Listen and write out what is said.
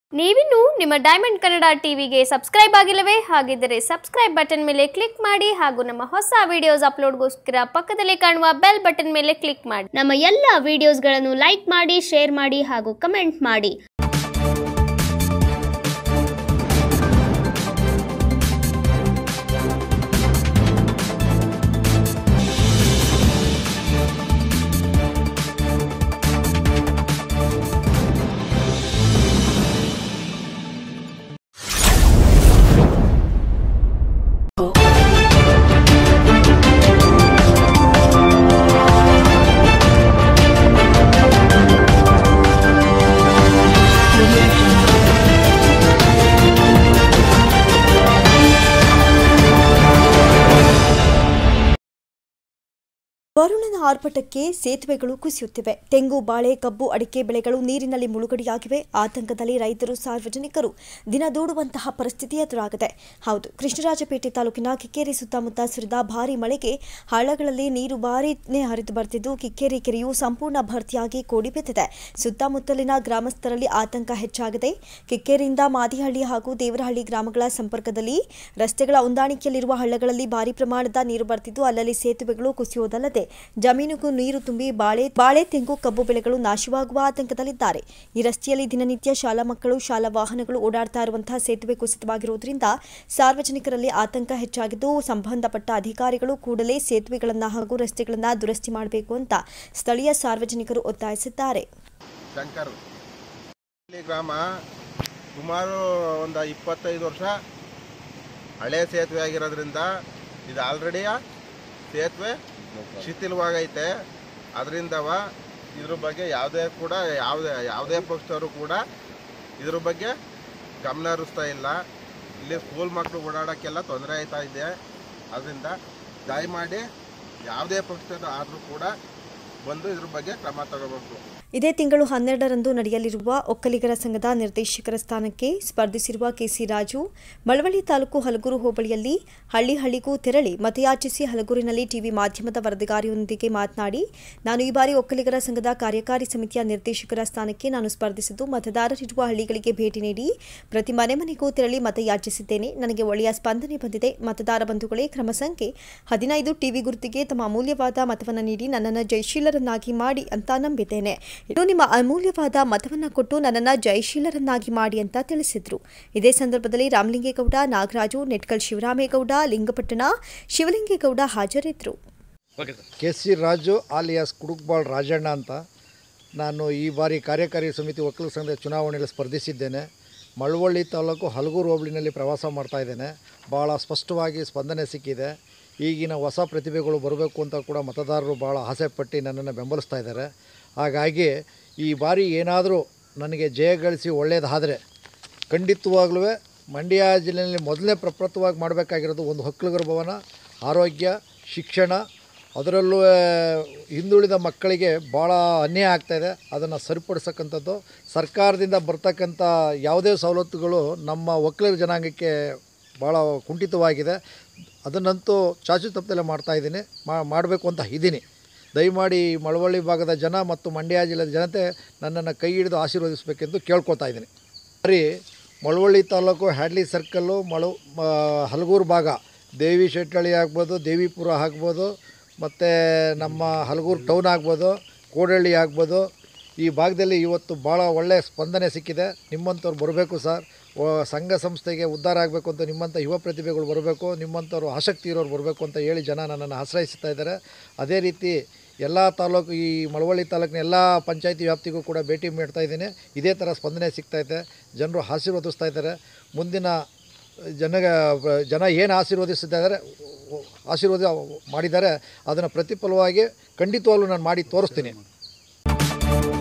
ನೀವಿನ್ನು ನಿಮ್ಮ ಡೈಮಂಡ್ ಕನ್ನಡ ಟಿವಿಗೆ ಸಬ್ಸ್ಕ್ರೈಬ್ ಆಗಿಲ್ಲವೇ ಹಾಗಿದ್ದರೆ ಸಬ್ಸ್ಕ್ರೈಬ್ ಬಟನ್ ಮೇಲೆ ಕ್ಲಿಕ್ ಮಾಡಿ ಹಾಗೂ ನಮ್ಮ ಹೊಸ ವಿಡಿಯೋಸ್ ಅಪ್ಲೋಡ್ಗೋಸ್ಕರ ಪಕ್ಕದಲ್ಲಿ ಕಾಣುವ ಬೆಲ್ ಬಟನ್ ಮೇಲೆ ಕ್ಲಿಕ್ ಮಾಡಿ ನಮ್ಮ ಎಲ್ಲ ವಿಡಿಯೋಸ್ಗಳನ್ನು ಲೈಕ್ ಮಾಡಿ ಶೇರ್ ಮಾಡಿ ಹಾಗೂ ಕಮೆಂಟ್ ಮಾಡಿ ವರುಣನ ಆರ್ಭಟಕ್ಕೆ ಸೇತುವೆಗಳು ಕುಸಿಯುತ್ತಿವೆ ತೆಂಗು ಬಾಳೆ ಕಬ್ಬು ಅಡಿಕೆ ಬೆಳೆಗಳು ನೀರಿನಲ್ಲಿ ಮುಳುಗಡೆಯಾಗಿವೆ ಆತಂಕದಲ್ಲಿ ರೈತರು ಸಾರ್ವಜನಿಕರು ದಿನ ದೂಡುವಂತಹ ಪರಿಸ್ಥಿತಿ ಎದುರಾಗಿದೆ ಹೌದು ಕೃಷ್ಣರಾಜಪೇಟೆ ತಾಲೂಕಿನ ಕಿಕ್ಕೇರಿ ಸುತ್ತಮುತ್ತ ಸುರಿದ ಭಾರಿ ಮಳೆಗೆ ಹಳ್ಳಗಳಲ್ಲಿ ನೀರು ಬಾರಿನೇ ಹರಿದು ಬರ್ತಿದ್ದು ಕಿಕ್ಕೇರಿ ಕೆರೆಯು ಸಂಪೂರ್ಣ ಭರ್ತಿಯಾಗಿ ಕೋಡಿ ಬಿದ್ದಿದೆ ಸುತ್ತಮುತ್ತಲಿನ ಗ್ರಾಮಸ್ಥರಲ್ಲಿ ಆತಂಕ ಹೆಚ್ಚಾಗಿದೆ ಕಿಕ್ಕೇರಿಯಿಂದ ಮಾದಿಹಳ್ಳಿ ಹಾಗೂ ದೇವರಹಳ್ಳಿ ಗ್ರಾಮಗಳ ಸಂಪರ್ಕದಲ್ಲಿ ರಸ್ತೆಗಳ ಹೊಂದಾಣಿಕೆಯಲ್ಲಿರುವ ಹಳ್ಳಗಳಲ್ಲಿ ಭಾರಿ ಪ್ರಮಾಣದ ನೀರು ಬರ್ತಿದ್ದು ಅಲ್ಲಲ್ಲಿ ಸೇತುವೆಗಳು ಕುಸಿಯುವುದಲ್ಲದೆ ಜಮೀನಿಗೂ ನೀರು ತುಂಬಿ ಬಾಳೆ ಬಾಳೆ ತೆಂಗು ಕಬ್ಬು ಬೆಳೆಗಳು ನಾಶವಾಗುವ ಆತಂಕದಲ್ಲಿದ್ದಾರೆ ಈ ರಸ್ತೆಯಲ್ಲಿ ದಿನನಿತ್ಯ ಶಾಲಾ ಮಕ್ಕಳು ಶಾಲಾ ವಾಹನಗಳು ಓಡಾಡ್ತಾ ಇರುವಂತಹ ಸೇತುವೆ ಕುಸಿತವಾಗಿರುವುದರಿಂದ ಸಾರ್ವಜನಿಕರಲ್ಲಿ ಆತಂಕ ಹೆಚ್ಚಾಗಿದ್ದು ಸಂಬಂಧಪಟ್ಟ ಅಧಿಕಾರಿಗಳು ಕೂಡಲೇ ಸೇತುವೆಗಳನ್ನು ಹಾಗೂ ರಸ್ತೆಗಳನ್ನು ದುರಸ್ತಿ ಮಾಡಬೇಕು ಅಂತ ಸ್ಥಳೀಯ ಸಾರ್ವಜನಿಕರು ಒತ್ತಾಯಿಸಿದ್ದಾರೆ ಶಂಕರ್ ಇಲ್ಲಿ ಗ್ರಾಮ ಸುಮಾರು ಒಂದು ಇಪ್ಪತ್ತೈದು ವರ್ಷ ಹಳೆ ಸೇತುವೆ ಆಗಿರೋದ್ರಿಂದ ಇದು ಆಲ್ರೆಡಿ ಸೇತುವೆ ಶಿಥಿಲವಾಗೈತೆ ಅದರಿಂದವ ಇದ್ರ ಬಗ್ಗೆ ಯಾವುದೇ ಕೂಡ ಯಾವುದೇ ಯಾವುದೇ ಪಕ್ಷದವರು ಕೂಡ ಇದ್ರ ಬಗ್ಗೆ ಗಮನ ಹರಿಸ್ತಾ ಇಲ್ಲ ಇಲ್ಲಿ ಸ್ಕೂಲ್ ಮಕ್ಕಳು ಓಡಾಡೋಕ್ಕೆಲ್ಲ ತೊಂದರೆ ಆಯ್ತಾ ಇದೆ ಅದರಿಂದ ದಯಮಾಡಿ ಯಾವುದೇ ಪಕ್ಷದ ಆದರೂ ಕೂಡ ಬಂದು ಇದ್ರ ಬಗ್ಗೆ ಕ್ರಮ ತಗೋಬೇಕು ಇದೇ ತಿಂಗಳು ಹನ್ನೆರಡರಂದು ನಡೆಯಲಿರುವ ಒಕ್ಕಲಿಗರ ಸಂಘದ ನಿರ್ದೇಶಕರ ಸ್ಥಾನಕ್ಕೆ ಸ್ಪರ್ಧಿಸಿರುವ ಕೆಸಿ ರಾಜು ಮಳವಳ್ಳಿ ತಾಲೂಕು ಹಲಗೂರು ಹೋಬಳಿಯಲ್ಲಿ ಹಳ್ಳಿ ಹಳ್ಳಿಗೂ ತೆರಳಿ ಮತಯಾಚಿಸಿ ಹಲಗೂರಿನಲ್ಲಿ ಟಿವಿ ಮಾಧ್ಯಮದ ವರದಿಗಾರಿಯೊಂದಿಗೆ ಮಾತನಾಡಿ ನಾನು ಈ ಬಾರಿ ಒಕ್ಕಲಿಗರ ಸಂಘದ ಕಾರ್ಯಕಾರಿ ಸಮಿತಿಯ ನಿರ್ದೇಶಕರ ಸ್ಥಾನಕ್ಕೆ ನಾನು ಸ್ಪರ್ಧಿಸಿದ್ದು ಮತದಾರರಿರುವ ಹಳ್ಳಿಗಳಿಗೆ ಭೇಟಿ ನೀಡಿ ಪ್ರತಿ ಮನೆ ಮನೆಗೂ ತೆರಳಿ ಮತಯಾಚಿಸಿದ್ದೇನೆ ನನಗೆ ಒಳ್ಳೆಯ ಸ್ಪಂದನೆ ಬಂದಿದೆ ಮತದಾರ ಬಂಧುಗಳೇ ಕ್ರಮ ಸಂಖ್ಯೆ ಹದಿನೈದು ಟಿವಿ ಗುರುತಿಗೆ ತಮ್ಮ ಅಮೂಲ್ಯವಾದ ಮತವನ್ನು ನೀಡಿ ನನ್ನನ್ನು ಜಯಶೀಲರನ್ನಾಗಿ ಮಾಡಿ ಅಂತ ನಂಬಿದ್ದೇನೆ ಇದು ನಿಮ್ಮ ಅಮೂಲ್ಯವಾದ ಮತವನ್ನ ಕೊಟ್ಟು ನನ್ನನ್ನು ಜಯಶೀಲರನ್ನಾಗಿ ಮಾಡಿ ಅಂತ ತಿಳಿಸಿದ್ರು ಇದೇ ಸಂದರ್ಭದಲ್ಲಿ ರಾಮಲಿಂಗೇಗೌಡ ನಾಗರಾಜು ನೆಟ್ಕಲ್ ಶಿವರಾಮೇಗೌಡ ಲಿಂಗಪಟ್ಟಣ ಶಿವಲಿಂಗೇಗೌಡ ಹಾಜರಿದ್ದರು ಕೆ ಸಿ ರಾಜು ಆಲಿಯಾಸ್ ಕುಡುಕ್ಬಾಳ್ ರಾಜಣ್ಣ ಅಂತ ನಾನು ಈ ಬಾರಿ ಕಾರ್ಯಕಾರಿ ಸಮಿತಿ ಒಕ್ಕಲಿಗ ಸಂಘದ ಚುನಾವಣೆಯಲ್ಲಿ ಸ್ಪರ್ಧಿಸಿದ್ದೇನೆ ಮಳವಳ್ಳಿ ತಾಲೂಕು ಹಲಗೂರು ಹೋಬಳಿನಲ್ಲಿ ಪ್ರವಾಸ ಮಾಡ್ತಾ ಇದ್ದೇನೆ ಭಾಳ ಸ್ಪಷ್ಟವಾಗಿ ಸ್ಪಂದನೆ ಸಿಕ್ಕಿದೆ ಈಗಿನ ಹೊಸ ಪ್ರತಿಭೆಗಳು ಬರಬೇಕು ಅಂತ ಕೂಡ ಮತದಾರರು ಭಾಳ ಆಸೆ ಪಟ್ಟು ನನ್ನನ್ನು ಬೆಂಬಲಿಸ್ತಾ ಇದ್ದಾರೆ ಹಾಗಾಗಿ ಈ ಬಾರಿ ಏನಾದರೂ ನನಗೆ ಜಯ ಗಳಿಸಿ ಒಳ್ಳೆಯದಾದರೆ ಖಂಡಿತವಾಗ್ಲೂ ಮಂಡ್ಯ ಜಿಲ್ಲೆಯಲ್ಲಿ ಮೊದಲನೇ ಪ್ರಪ್ರಥಮವಾಗಿ ಮಾಡಬೇಕಾಗಿರೋದು ಒಂದು ಒಕ್ಕಲಿಗರ ಭವನ ಆರೋಗ್ಯ ಶಿಕ್ಷಣ ಅದರಲ್ಲೂ ಆ, ಹಿಂದುಳಿದ ಮಕ್ಕಳಿಗೆ ಭಾಳ ಅನ್ಯಾಯ ಆಗ್ತಾಯಿದೆ ಅದನ್ನು ಸರಿಪಡಿಸಕ್ಕಂಥದ್ದು ಸರ್ಕಾರದಿಂದ ಬರ್ತಕ್ಕಂಥ ಯಾವುದೇ ಸವಲತ್ತುಗಳು ನಮ್ಮ ಒಕ್ಕಲಿಗರ ಜನಾಂಗಕ್ಕೆ ಭಾಳ ಕುಂಠಿತವಾಗಿದೆ ಅದನ್ನಂತೂ ಚಾಚು ತಪ್ಪದಲ್ಲೇ ಮಾಡ್ತಾಯಿದ್ದೀನಿ ಮಾಡಬೇಕು ಅಂತ ಇದ್ದೀನಿ ದಯಮಾಡಿ ಈ ಮಳವಳ್ಳಿ ಭಾಗದ ಜನ ಮತ್ತು ಮಂಡ್ಯ ಜಿಲ್ಲೆಯ ಜನತೆ ನನ್ನನ್ನು ಕೈ ಹಿಡಿದು ಆಶೀರ್ವದಿಸಬೇಕೆಂದು ಕೇಳ್ಕೊತಾ ಇದ್ದೀನಿ ಸರಿ ಮಳವಳ್ಳಿ ತಾಲೂಕು ಹ್ಯಾಡ್ಲಿ ಸರ್ಕಲ್ಲು ಮಳು ಮ- ಹಲಗೂರು ಭಾಗ ದೇವಿ ಶೆಟ್ಟಳ್ಳಿ ಆಗ್ಬೋದು ದೇವಿಪುರ ಆಗ್ಬೋದು ಮತ್ತು ನಮ್ಮ ಹಲಗೂರು ಟೌನ್ ಆಗ್ಬೋದು ಕೋಡಹಳ್ಳಿ ಆಗ್ಬೋದು ಈ ಭಾಗದಲ್ಲಿ ಇವತ್ತು ಭಾಳ ಒಳ್ಳೆಯ ಸ್ಪಂದನೆ ಸಿಕ್ಕಿದೆ ನಿಮ್ಮಂಥವ್ರು ಬರಬೇಕು ಸರ್ ವ- ಸಂಘ ಸಂಸ್ಥೆಗೆ ಉದ್ಧಾರ ಆಗಬೇಕು ಅಂತ ನಿಮ್ಮಂಥ ಯುವ ಪ್ರತಿಭೆಗಳು ಬರಬೇಕು ನಿಮ್ಮಂಥವ್ರು ಆಸಕ್ತಿ ಇರೋರು ಬರಬೇಕು ಅಂತ ಹೇಳಿ ಜನ ನನ್ನನ್ನು ಆಶ್ರಯಿಸ್ತಾ ಇದ್ದಾರೆ ಅದೇ ರೀತಿ ಎಲ್ಲ ತಾಲೂಕು ಈ ಮಳವಳ್ಳಿ ತಾಲೂಕಿನ ಎಲ್ಲ ಪಂಚಾಯತಿ ವ್ಯಾಪ್ತಿಗೂ ಕೂಡ ಭೇಟಿ ಮಾಡ್ತಾ ಇದ್ದೀನಿ ಇದೇ ಥರ ಸ್ಪಂದನೆ ಸಿಗ್ತಾಯಿದೆ ಜನರು ಆಶೀರ್ವದಿಸ್ತಾ ಇದ್ದಾರೆ ಮುಂದಿನ ಜನ ಜನ ಏನು ಆಶೀರ್ವದಿಸ್ತಾ ಇದ್ದಾರೆ ಆಶೀರ್ವಾದ ಮಾಡಿದ್ದಾರೆ ಅದನ್ನು ಪ್ರತಿಫಲವಾಗಿ ಖಂಡಿತವಾಗ್ಲೂ ನಾನು ಮಾಡಿ ತೋರಿಸ್ತೀನಿ